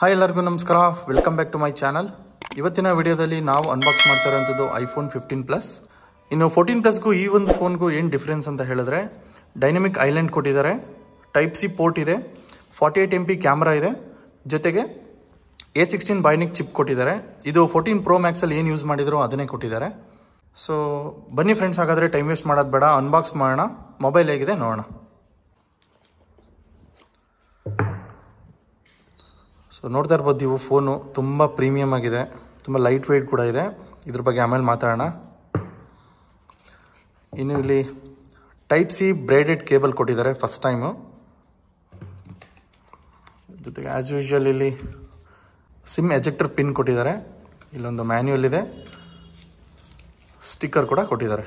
hi ಎಲ್ಲರಿಗೂ ನಮಸ್ಕಾರ welcome back to my channel ಇವತ್ತಿನ ವಿಡಿಯೋದಲ್ಲಿ ನಾವು ಅನ್ಬಾಕ್ಸ್ ಮಾಡ್ತಾ ಇರೋಂಥದ್ದು ಐಫೋನ್ ಫಿಫ್ಟೀನ್ ಪ್ಲಸ್ ಇನ್ನು ಫೋರ್ಟೀನ್ ಪ್ಲಸ್ಗೂ ಈ ಒಂದು ಫೋನ್ಗೂ ಏನು ಡಿಫ್ರೆನ್ಸ್ ಅಂತ ಹೇಳಿದ್ರೆ ಡೈನಮಿಕ್ ಐಲ್ಯಾಂಡ್ ಕೊಟ್ಟಿದ್ದಾರೆ ಟೈಪ್ ಸಿ ಪೋರ್ಟ್ ಇದೆ forty eight M P camera ಇದೆ ಜೊತೆಗೆ ಎ ಸಿಕ್ಸ್ಟೀನ್ ಬೈನಿಕ್ ಚಿಪ್ ಕೊಟ್ಟಿದ್ದಾರೆ ಇದು ಫೋರ್ಟೀನ್ ಪ್ರೋ ಮ್ಯಾಕ್ಸಲ್ಲಿ ಏನು ಯೂಸ್ ಮಾಡಿದ್ರು ಅದನ್ನೇ ಕೊಟ್ಟಿದ್ದಾರೆ ಸೊ ಬನ್ನಿ ಫ್ರೆಂಡ್ಸ್ ಹಾಗಾದರೆ ಟೈಮ್ ವೇಸ್ಟ್ ಮಾಡೋದು ಬೇಡ ಅನ್ಬಾಕ್ಸ್ ಮಾಡೋಣ ಮೊಬೈಲ್ ಹೇಗಿದೆ ನೋಡೋಣ ಸೊ ನೋಡ್ತಾ ಇರ್ಬೋದು ನೀವು ಫೋನು ತುಂಬ ಪ್ರೀಮಿಯಮ್ ಆಗಿದೆ ತುಂಬ ಲೈಟ್ ವೆಯ್ಟ್ ಕೂಡ ಇದೆ ಇದ್ರ ಬಗ್ಗೆ ಆಮೇಲೆ ಮಾತಾಡೋಣ ಇನ್ನು ಇಲ್ಲಿ ಟೈಪ್ ಸಿ ಬ್ರೇಡೆಡ್ ಕೇಬಲ್ ಕೊಟ್ಟಿದ್ದಾರೆ ಫಸ್ಟ್ ಟೈಮು ಜೊತೆಗೆ ಆ್ಯಸ್ ಯೂಶುವಲ್ ಇಲ್ಲಿ ಸಿಮ್ ಎಜೆಕ್ಟರ್ ಪಿನ್ ಕೊಟ್ಟಿದ್ದಾರೆ ಇಲ್ಲೊಂದು ಮ್ಯಾನ್ಯುಯಲ್ ಇದೆ ಸ್ಟಿಕ್ಕರ್ ಕೂಡ ಕೊಟ್ಟಿದ್ದಾರೆ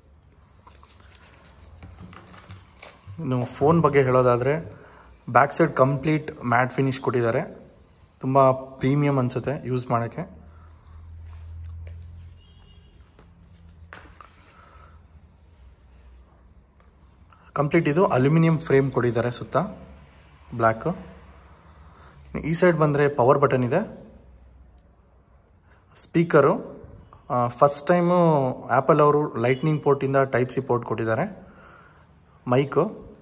ಇನ್ನು ಫೋನ್ ಬಗ್ಗೆ ಹೇಳೋದಾದರೆ back side complete matte finish ಕೊಟ್ಟಿದ್ದಾರೆ ತುಂಬ ಪ್ರೀಮಿಯಮ್ ಅನಿಸುತ್ತೆ ಯೂಸ್ ಮಾಡೋಕ್ಕೆ ಕಂಪ್ಲೀಟ್ ಇದು ಅಲ್ಯೂಮಿನಿಯಂ ಫ್ರೇಮ್ ಕೊಟ್ಟಿದ್ದಾರೆ ಸುತ್ತ ಬ್ಲ್ಯಾಕು ಈ ಸೈಡ್ ಬಂದರೆ ಪವರ್ ಬಟನ್ ಇದೆ ಸ್ಪೀಕರು ಫಸ್ಟ್ ಟೈಮು ಆ್ಯಪಲ್ ಅವರು ಲೈಟ್ನಿಂಗ್ ಪೋರ್ಟಿಂದ ಟೈಪ್ ಸಿ ಪೋರ್ಟ್ ಕೊಟ್ಟಿದ್ದಾರೆ mic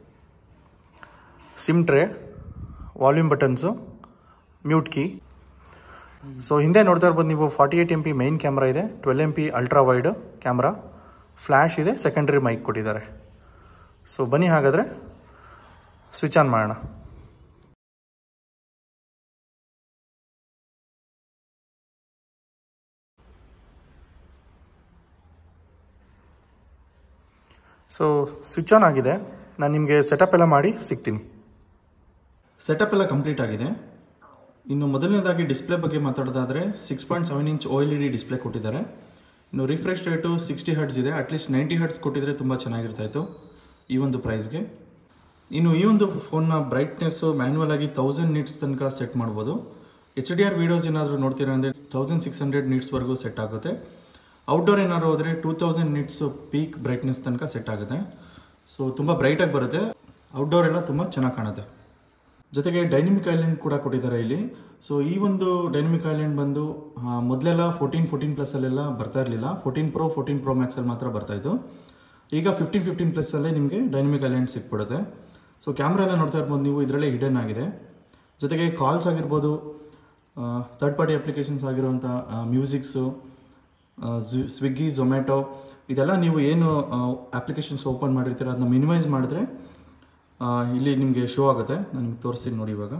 SIM tray volume buttons mute key so ಹಿಂದೆ ನೋಡ್ತಾ ಇರ್ಬೋದು ನೀವು forty eight M P main camera ಇದೆ twelve M P ultra wide camera flash ಇದೆ ಸೆಕೆಂಡ್ರಿ ಮೈಕ್ ಕೊಟ್ಟಿದ್ದಾರೆ ಸೊ ಬನ್ನಿ ಹಾಗಾದರೆ ಸ್ವಿಚ್ ಆನ್ ಮಾಡೋಣ ಸೊ ಸ್ವಿಚ್ ಆನ್ ಆಗಿದೆ ನಾನು ನಿಮಗೆ ಸೆಟಪ್ ಎಲ್ಲ ಮಾಡಿ ಸಿಗ್ತೀನಿ ಸೆಟಪ್ ಎಲ್ಲ ಕಂಪ್ಲೀಟ್ ಆಗಿದೆ ಇನ್ನು ಮೊದಲನೇದಾಗಿ ಡಿಸ್ಪ್ಲೇ ಬಗ್ಗೆ ಮಾತಾಡೋದಾದರೆ six point seven inch O L E D display ಕೊಟ್ಟಿದ್ದಾರೆ ಇನ್ನು ರಿಫ್ರೆಶ್ ರೇಟು ಸಿಕ್ಸ್ಟಿ ಹರ್ಡ್ಸ್ ಇದೆ ಅಟ್ಲೀಸ್ಟ್ ನೈಂಟಿ ಹರ್ಡ್ಸ್ ಕೊಟ್ಟಿದ್ರೆ ತುಂಬ ಚೆನ್ನಾಗಿರ್ತಾಯಿತ್ತು ಈ ಒಂದು ಪ್ರೈಸ್ಗೆ ಇನ್ನು ಈ ಒಂದು ಫೋನ್ನ ಬ್ರೈಟ್ನೆಸ್ಸು ಮ್ಯಾನ್ಯಲ್ ಆಗಿ ತೌಸಂಡ್ ನೀಟ್ಸ್ ತನಕ ಸೆಟ್ ಮಾಡ್ಬೋದು ಎಚ್ ಡಿ ಆರ್ ವೀಡಿಯೋಸ್ ಏನಾದರೂ ನೋಡ್ತೀರಾ ಅಂದರೆ ತೌಸಂಡ್ ಸಿಕ್ಸ್ ಹಂಡ್ರೆಡ್ ನೀಟ್ಸ್ವರೆಗೂ ಸೆಟ್ ಆಗುತ್ತೆ ಔಟ್ಡೋರ್ ಏನಾದ್ರು ಹೋದರೆ two thousand nits peak brightness ತನಕ ಸೆಟ್ ಆಗುತ್ತೆ ಸೊ ತುಂಬ ಬ್ರೈಟಾಗಿ ಬರುತ್ತೆ ಔಟ್ಡೋರ್ ಎಲ್ಲ ತುಂಬ ಚೆನ್ನಾಗಿ ಕಾಣುತ್ತೆ ಜೊತೆಗೆ ಡೈನಮಿಕ್ ಐಲ್ಯಾಂಡ್ ಕೂಡ ಕೊಟ್ಟಿದ್ದಾರೆ ಇಲ್ಲಿ ಸೊ ಈ ಒಂದು ಡೈನಮಿಕ್ ಐಲ್ಯಾಂಡ್ ಬಂದು ಆ, ಮೊದಲೆಲ್ಲ ಫೋರ್ಟೀನ್ ಫೋರ್ಟೀನ್ ಪ್ಲಸ್ಸಲ್ಲೆಲ್ಲ ಬರ್ತಾ ಇರಲಿಲ್ಲ ಫೋರ್ಟೀನ್ ಪ್ರೋ ಫೋರ್ಟೀನ್ ಪ್ರೋ ಮ್ಯಾಕ್ಸಲ್ಲಿ ಮಾತ್ರ ಬರ್ತಾ ಇತ್ತು ಈಗ ಫಿಫ್ಟೀನ್ ಫಿಫ್ಟೀನ್ ಪ್ಲಸ್ಸಲ್ಲೇ ನಿಮಗೆ ಡೈನಮಿಕ್ ಐಲ್ಯಾಂಡ್ ಸಿಕ್ಬಿಡುತ್ತೆ ಸೊ ಕ್ಯಾಮ್ರಾ ಎಲ್ಲ ನೋಡ್ತಾ ಇರ್ಬೋದು ನೀವು ಇದರಲ್ಲೇ ಹಿಡನ್ ಆಗಿದೆ ಜೊತೆಗೆ ಕಾಲ್ಸ್ ಆಗಿರ್ಬೋದು ಥರ್ಡ್ ಪಾರ್ಟಿ ಅಪ್ಲಿಕೇಶನ್ಸ್ ಆಗಿರುವಂಥ ಮ್ಯೂಸಿಕ್ಸು ಸ್ವಿಗ್ಗಿ ಝೊಮ್ಯಾಟೊ ಇದೆಲ್ಲ ನೀವು ಏನು ಅಪ್ಲಿಕೇಶನ್ಸ್ ಓಪನ್ ಮಾಡಿರ್ತೀರ ಅದನ್ನ ಮಿನಿಮೈಸ್ ಮಾಡಿದ್ರೆ ಆ, ಇಲ್ಲಿ ನಿಮಗೆ ಶೋ ಆಗುತ್ತೆ ನಾನು ನಿಮ್ಗೆ ತೋರಿಸ್ತೀನಿ ನೋಡಿ ಇವಾಗ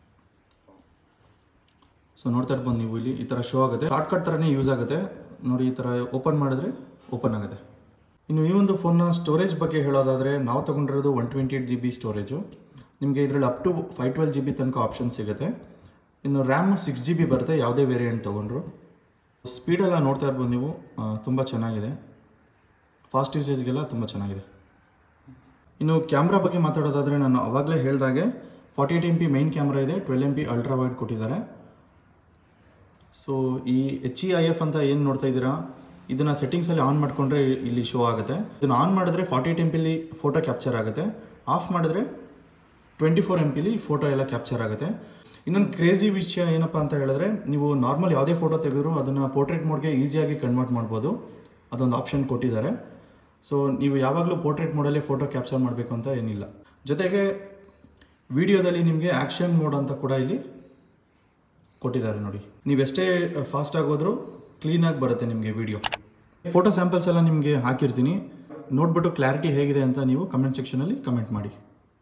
ಸೊ ನೋಡ್ತಾ ಇರ್ಬೋದು ನೀವು ಇಲ್ಲಿ ಈ ಥರ ಶೋ ಆಗುತ್ತೆ ಶಾರ್ಟ್ಕಟ್ ಥರನೇ ಯೂಸ್ ಆಗುತ್ತೆ ನೋಡಿ ಈ ಥರ ಓಪನ್ ಮಾಡಿದ್ರೆ ಓಪನ್ ಆಗುತ್ತೆ ಇನ್ನು ಈ ಒಂದು ಫೋನ್ನ ಸ್ಟೋರೇಜ್ ಬಗ್ಗೆ ಹೇಳೋದಾದರೆ ನಾವು ತೊಗೊಂಡಿರೋದು one twenty eight G B storage ನಿಮಗೆ ಇದರಲ್ಲಿ up to five twelve G B ತನಕ ಆಪ್ಷನ್ ಸಿಗುತ್ತೆ ಇನ್ನು ರ್ಯಾಮು ಸಿಕ್ಸ್ ಜಿ ಬಿ ಬರುತ್ತೆ ಯಾವುದೇ ವೇರಿಯಂಟ್ ತೊಗೊಂಡ್ರು ಸ್ಪೀಡೆಲ್ಲ ನೋಡ್ತಾ ಇರ್ಬೋದು ನೀವು ತುಂಬ ಚೆನ್ನಾಗಿದೆ ಫಾಸ್ಟ್ ಯೂಸೇಜ್ಗೆಲ್ಲ ತುಂಬ ಚೆನ್ನಾಗಿದೆ ಇನ್ನು ಕ್ಯಾಮ್ರಾ ಬಗ್ಗೆ ಮಾತಾಡೋದಾದರೆ ನಾನು ಅವಾಗಲೇ ಹೇಳಿದಾಗೆ forty eight M P main camera ಇದೆ twelve M P ultra wide ಕೊಟ್ಟಿದ್ದಾರೆ ಸೊ ಈ ಎಚ್ ಇ ಐ ಎಫ್ ಅಂತ ಏನು ನೋಡ್ತಾ ಇದ್ದೀರಾ ಇದನ್ನು ಸೆಟ್ಟಿಂಗ್ಸಲ್ಲಿ ಆನ್ ಮಾಡಿಕೊಂಡ್ರೆ ಇಲ್ಲಿ ಶೋ ಆಗುತ್ತೆ ಇದನ್ನು ಆನ್ ಮಾಡಿದ್ರೆ ಫಾರ್ಟಿ ಏಟ್ ಎಮ್ ಪಿಲಿ ಫೋಟೋ ಕ್ಯಾಪ್ಚರ್ ಆಗುತ್ತೆ ಆಫ್ ಮಾಡಿದ್ರೆ ಟ್ವೆಂಟಿ ಫೋರ್ ಎಮ್ ಪಿಲಿ ಫೋಟೋ ಎಲ್ಲ ಕ್ಯಾಪ್ಚರ್ ಆಗುತ್ತೆ ಇನ್ನೊಂದು ಕ್ರೇಜಿ ವಿಷಯ ಏನಪ್ಪ ಅಂತ ಹೇಳಿದ್ರೆ ನೀವು ನಾರ್ಮಲ್ ಯಾವುದೇ ಫೋಟೋ ತೆಗೆದ್ರು ಅದನ್ನು ಪೋರ್ಟ್ರೇಟ್ ಮೋಡ್ಗೆ ಈಸಿಯಾಗಿ ಕನ್ವರ್ಟ್ ಮಾಡ್ಬೋದು ಅದೊಂದು ಆಪ್ಷನ್ ಕೊಟ್ಟಿದ್ದಾರೆ ಸೊ ನೀವು ಯಾವಾಗಲೂ ಪೋರ್ಟ್ರೇಟ್ ಮೋಡಲ್ಲಿ ಫೋಟೋ ಕ್ಯಾಪ್ಚರ್ ಮಾಡಬೇಕು ಅಂತ ಏನಿಲ್ಲ ಜೊತೆಗೆ ವಿಡಿಯೋದಲ್ಲಿ ನಿಮಗೆ ಆ್ಯಕ್ಷನ್ ಮೋಡ್ ಅಂತ ಕೂಡ ಇಲ್ಲಿ ಕೊಟ್ಟಿದ್ದಾರೆ ನೋಡಿ ನೀವೆಷ್ಟೇ ಫಾಸ್ಟಾಗಿ ಹೋದರೂ ಕ್ಲೀನಾಗಿ ಬರುತ್ತೆ ನಿಮಗೆ ವಿಡಿಯೋ ಫೋಟೋ ಸ್ಯಾಂಪಲ್ಸ್ ಎಲ್ಲ ನಿಮಗೆ ಹಾಕಿರ್ತೀನಿ ನೋಡ್ಬಿಟ್ಟು ಕ್ಲಾರಿಟಿ ಹೇಗಿದೆ ಅಂತ ನೀವು ಕಮೆಂಟ್ ಸೆಕ್ಷನಲ್ಲಿ ಕಮೆಂಟ್ ಮಾಡಿ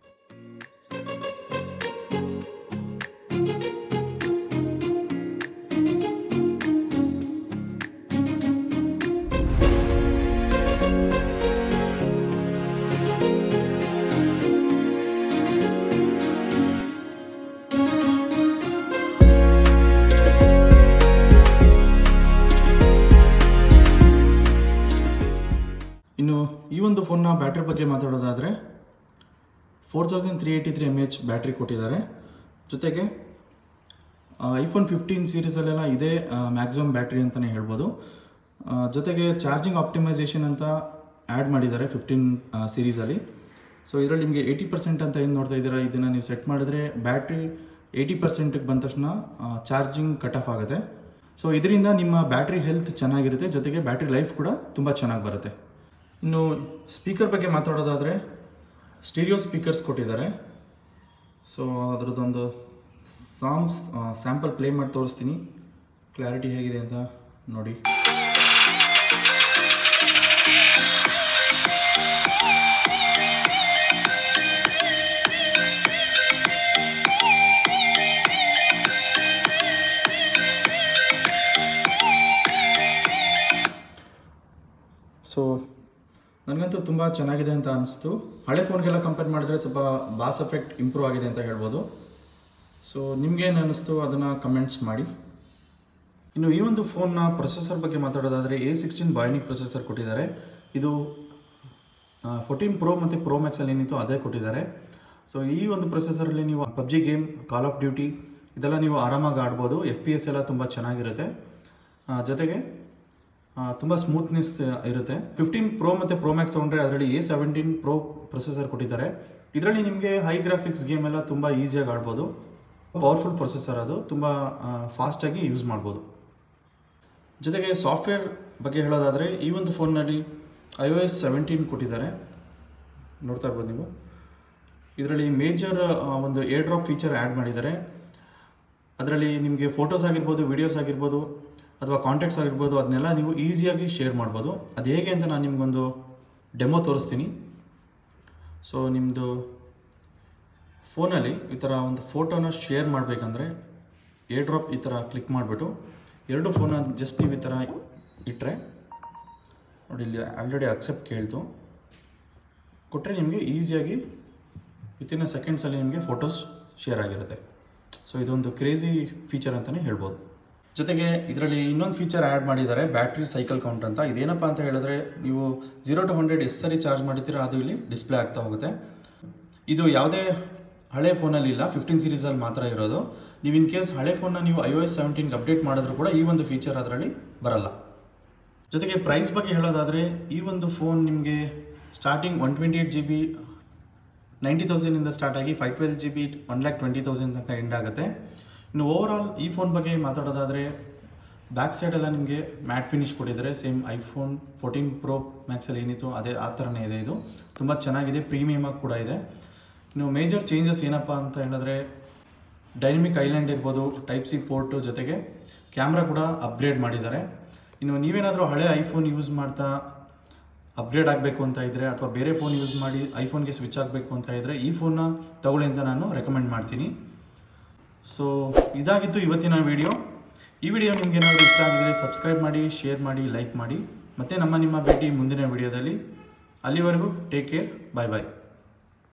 ಇನ್ನು ಈ ಒಂದು ಫೋನ್ನ ಬ್ಯಾಟ್ರಿ ಬಗ್ಗೆ ಮಾತಾಡೋದಾದರೆ four thousand three eighty three M H battery ಕೊಟ್ಟಿದ್ದಾರೆ ಜೊತೆಗೆ ಐಫೋನ್ ಫಿಫ್ಟೀನ್ ಸೀರೀಸಲ್ಲೆಲ್ಲ ಇದೇ ಮ್ಯಾಕ್ಸಿಮಮ್ ಬ್ಯಾಟ್ರಿ ಅಂತಲೇ ಹೇಳ್ಬೋದು ಆ, ಜೊತೆಗೆ ಚಾರ್ಜಿಂಗ್ ಆಪ್ಟಿಮೈಸೇಷನ್ ಅಂತ ಆ್ಯಡ್ ಮಾಡಿದ್ದಾರೆ ಫಿಫ್ಟೀನ್ ಸೀರೀಸಲ್ಲಿ ಸೊ ಇದರಲ್ಲಿ ನಿಮಗೆ ಏಯ್ಟಿ ಪರ್ಸೆಂಟ್ ಅಂತ ಏನು ನೋಡ್ತಾ ಇದ್ದೀರಾ ಇದನ್ನು ನೀವು ಸೆಟ್ ಮಾಡಿದ್ರೆ ಬ್ಯಾಟ್ರಿ ಏಯ್ಟಿ ಪರ್ಸೆಂಟಿಗೆ ಬಂದ ತಕ್ಷಣ ಚಾರ್ಜಿಂಗ್ ಕಟ್ ಆಫ್ ಆಗುತ್ತೆ ಸೊ ಇದರಿಂದ ನಿಮ್ಮ ಬ್ಯಾಟ್ರಿ ಹೆಲ್ತ್ ಚೆನ್ನಾಗಿರುತ್ತೆ ಜೊತೆಗೆ ಬ್ಯಾಟ್ರಿ ಲೈಫ್ ಕೂಡ ತುಂಬ ಚೆನ್ನಾಗಿ ಬರುತ್ತೆ ಇನ್ನು ಸ್ಪೀಕರ್ ಬಗ್ಗೆ ಮಾತಾಡೋದಾದರೆ ಸ್ಟೀರಿಯೋ ಸ್ಪೀಕರ್ಸ್ ಕೊಟ್ಟಿದ್ದಾರೆ ಸೊ ಅದರದ್ದೊಂದು ಸಾಂಗ್ಸ್ ಸ್ಯಾಂಪಲ್ ಪ್ಲೇ ಮಾಡಿ ತೋರಿಸ್ತೀನಿ ಕ್ಲಾರಿಟಿ ಹೇಗಿದೆ ಅಂತ ನೋಡಿ ಸೊ ನನಗಂತೂ ತುಂಬ ಚೆನ್ನಾಗಿದೆ ಅಂತ ಅನಿಸ್ತು ಹಳೆ ಫೋನ್ಗೆಲ್ಲ ಕಂಪೇರ್ ಮಾಡಿದ್ರೆ ಸ್ವಲ್ಪ ಬಾಸ್ ಎಫೆಕ್ಟ್ ಇಂಪ್ರೂವ್ ಆಗಿದೆ ಅಂತ ಹೇಳ್ಬೋದು ಸೊ ನಿಮ್ಗೇನು ಅನ್ನಿಸ್ತು ಅದನ್ನು ಕಮೆಂಟ್ಸ್ ಮಾಡಿ ಇನ್ನು ಈ ಒಂದು ಫೋನ್ನ ಪ್ರೊಸೆಸರ್ ಬಗ್ಗೆ ಮಾತಾಡೋದಾದರೆ ಎ ಸಿಕ್ಸ್ಟೀನ್ ಬಯೋನಿಕ್ ಪ್ರೊಸೆಸರ್ ಕೊಟ್ಟಿದ್ದಾರೆ ಇದು ಫೋರ್ಟೀನ್ ಪ್ರೋ ಮತ್ತು ಪ್ರೋ ಮ್ಯಾಕ್ಸಲ್ಲಿ ಏನಿತ್ತು ಅದೇ ಕೊಟ್ಟಿದ್ದಾರೆ ಸೊ ಈ ಒಂದು ಪ್ರೊಸೆಸರಲ್ಲಿ ನೀವು PUBG game call of duty ಇದೆಲ್ಲ ನೀವು ಆರಾಮಾಗಿ ಆಡ್ಬೋದು ಎಫ್ ಪಿ ಎಸ್ ಎಲ್ಲ ತುಂಬ ಚೆನ್ನಾಗಿರುತ್ತೆ ಆ, ಜೊತೆಗೆ ತುಂಬ ಸ್ಮೂತ್ನೆಸ್ ಇರುತ್ತೆ ಫಿಫ್ಟೀನ್ ಪ್ರೋ ಮತ್ತು ಪ್ರೋ ಮ್ಯಾಕ್ಸ್ ತೊಗೊಂಡ್ರೆ ಅದರಲ್ಲಿ ಎ ಸೆವೆಂಟೀನ್ ಪ್ರೋ ಪ್ರೊಸೆಸರ್ ಕೊಟ್ಟಿದ್ದಾರೆ ಇದರಲ್ಲಿ ನಿಮಗೆ ಹೈ ಗ್ರಾಫಿಕ್ಸ್ ಗೇಮ್ ಎಲ್ಲ ತುಂಬ ಈಸಿಯಾಗಿ ಆಡ್ಬೋದು ಪವರ್ಫುಲ್ ಪ್ರೊಸೆಸರ್ ಅದು ತುಂಬ ಫಾಸ್ಟಾಗಿ ಯೂಸ್ ಮಾಡ್ಬೋದು ಜೊತೆಗೆ ಸಾಫ್ಟ್ವೇರ್ ಬಗ್ಗೆ ಹೇಳೋದಾದರೆ ಈ ಒಂದು ಫೋನ್ನಲ್ಲಿ ಐ ಒ ಎಸ್ ಸೆವೆಂಟೀನ್ ಕೊಟ್ಟಿದ್ದಾರೆ ನೋಡ್ತಾ ಇರ್ಬೋದು ನೀವು ಇದರಲ್ಲಿ ಮೇಜರ್ ಒಂದು ಏರ್ ಡ್ರಾಪ್ ಫೀಚರ್ ಆ್ಯಡ್ ಮಾಡಿದ್ದಾರೆ ಅದರಲ್ಲಿ ನಿಮಗೆ ಫೋಟೋಸ್ ಆಗಿರ್ಬೋದು ವಿಡಿಯೋಸ್ ಆಗಿರ್ಬೋದು ಅಥವಾ ಕಾಂಟ್ಯಾಕ್ಟ್ಸ್ ಆಗಿರ್ಬೋದು ಅದನ್ನೆಲ್ಲ ನೀವು ಈಸಿಯಾಗಿ ಶೇರ್ ಮಾಡ್ಬೋದು ಅದು ಹೇಗೆ ಅಂತ ನಾನು ನಿಮಗೊಂದು ಡೆಮೋ ತೋರಿಸ್ತೀನಿ ಸೊ ನಿಮ್ಮದು ಫೋನಲ್ಲಿ ಈ ಥರ ಒಂದು ಫೋಟೋನ ಶೇರ್ ಮಾಡಬೇಕಂದ್ರೆ ಏರ್ ಡ್ರಾಪ್ ಈ ಥರ ಕ್ಲಿಕ್ ಮಾಡಿಬಿಟ್ಟು ಎರಡು ಫೋನ ಜಸ್ಟ್ ನೀವು ಈ ಥರ ಇಟ್ಟರೆ ನೋಡಿ ಇಲ್ಲಿ ಆಲ್ರೆಡಿ ಅಕ್ಸೆಪ್ಟ್ ಕೇಳ್ತು ಕೊಟ್ಟರೆ ನಿಮಗೆ ಈಸಿಯಾಗಿ ವಿತಿನ್ ಅ ಸೆಕೆಂಡ್ಸಲ್ಲಿ ನಿಮಗೆ ಫೋಟೋಸ್ ಶೇರ್ ಆಗಿರುತ್ತೆ ಸೊ ಇದೊಂದು ಕ್ರೇಜಿ ಫೀಚರ್ ಅಂತಲೇ ಹೇಳ್ಬೋದು ಜೊತೆಗೆ ಇದರಲ್ಲಿ ಇನ್ನೊಂದು ಫೀಚರ್ ಆ್ಯಡ್ ಮಾಡಿದ್ದಾರೆ ಬ್ಯಾಟ್ರಿ ಸೈಕಲ್ ಕೌಂಟ್ ಅಂತ ಇದೇನಪ್ಪ ಅಂತ ಹೇಳಿದ್ರೆ ನೀವು ಜೀರೋ ಟು ಹಂಡ್ರೆಡ್ ಎಷ್ಟು ಸರಿ ಚಾರ್ಜ್ ಮಾಡಿರ್ತೀರೋ ಅದು ಇಲ್ಲಿ ಡಿಸ್ಪ್ಲೇ ಆಗ್ತಾ ಹೋಗುತ್ತೆ ಇದು ಯಾವುದೇ ಹಳೆ ಫೋನಲ್ಲಿ ಇಲ್ಲ ಫಿಫ್ಟೀನ್ ಸೀರೀಸಲ್ಲಿ ಮಾತ್ರ ಇರೋದು ನೀವು ಇನ್ ಕೇಸ್ ಹಳೆ ಫೋನ್ನ ನೀವು ಐ ಒ ಎಸ್ ಸೆವೆಂಟೀನ್ಗೆ ಅಪ್ಡೇಟ್ ಮಾಡಿದ್ರು ಕೂಡ ಈ ಒಂದು ಫೀಚರ್ ಅದರಲ್ಲಿ ಬರಲ್ಲ ಜೊತೆಗೆ ಪ್ರೈಸ್ ಬಗ್ಗೆ ಹೇಳೋದಾದರೆ ಈ ಒಂದು ಫೋನ್ ನಿಮಗೆ starting one twenty eight G B ninety ತೌಸಂಡಿಂದ ಸ್ಟಾರ್ಟ್ ಆಗಿ five twelve G B one lakh twenty thousand ತನಕ ಎಂಡ್ ಆಗುತ್ತೆ ಇನ್ನು ಓವರ್ ಆಲ್ ಈ ಫೋನ್ ಬಗ್ಗೆ ಮಾತಾಡೋದಾದರೆ ಬ್ಯಾಕ್ ಸೈಡೆಲ್ಲ ನಿಮಗೆ ಮ್ಯಾಟ್ ಫಿನಿಶ್ ಕೊಟ್ಟಿದ್ದಾರೆ ಸೇಮ್ ಐಫೋನ್ ಫೋರ್ಟೀನ್ ಪ್ರೋ ಮ್ಯಾಕ್ಸಲ್ಲಿ ಏನಿತ್ತು ಅದೇ ಆ ಥರನೇ ಇದೆ ಇದು ತುಂಬ ಚೆನ್ನಾಗಿದೆ ಪ್ರೀಮಿಯಮ್ ಆಗಿ ಕೂಡ ಇದೆ ಇನ್ನು ಮೇಜರ್ ಚೇಂಜಸ್ ಏನಪ್ಪ ಅಂತ ಹೇಳಿದ್ರೆ ಡೈನಮಿಕ್ ಐಲ್ಯಾಂಡ್ ಇರ್ಬೋದು ಟೈಪ್ ಸಿ ಪೋರ್ಟು ಜೊತೆಗೆ ಕ್ಯಾಮ್ರಾ ಕೂಡ ಅಪ್ಗ್ರೇಡ್ ಮಾಡಿದ್ದಾರೆ ಇನ್ನು ನೀವೇನಾದರೂ ಹಳೆ ಐಫೋನ್ ಯೂಸ್ ಮಾಡ್ತಾ ಅಪ್ಗ್ರೇಡ್ ಆಗಬೇಕು ಅಂತ ಇದ್ದರೆ ಅಥವಾ ಬೇರೆ ಫೋನ್ ಯೂಸ್ ಮಾಡಿ ಐಫೋನ್ಗೆ ಸ್ವಿಚ್ ಆಗಬೇಕು ಅಂತ ಇದ್ದರೆ ಈ ಫೋನ್ನ ತಗೊಳ್ಳಿ ಅಂತ ನಾನು ರೆಕಮೆಂಡ್ ಮಾಡ್ತೀನಿ ಸೊ ಇದಾಗಿತ್ತು ಇವತ್ತಿನ ವಿಡಿಯೋ ಈ ವಿಡಿಯೋ ನಿಮ್ಗೆ ಏನಾದರೂ ಇಷ್ಟ ಆಗಿದ್ರೆ ಸಬ್ಸ್ಕ್ರೈಬ್ ಮಾಡಿ ಶೇರ್ ಮಾಡಿ ಲೈಕ್ ಮಾಡಿ ಮತ್ತು ನಮ್ಮ ನಿಮ್ಮ ಭೇಟಿ ಮುಂದಿನ ವಿಡಿಯೋದಲ್ಲಿ ಅಲ್ಲಿವರೆಗೂ ಟೇಕ್ ಕೇರ್ ಬಾಯ್ ಬಾಯ್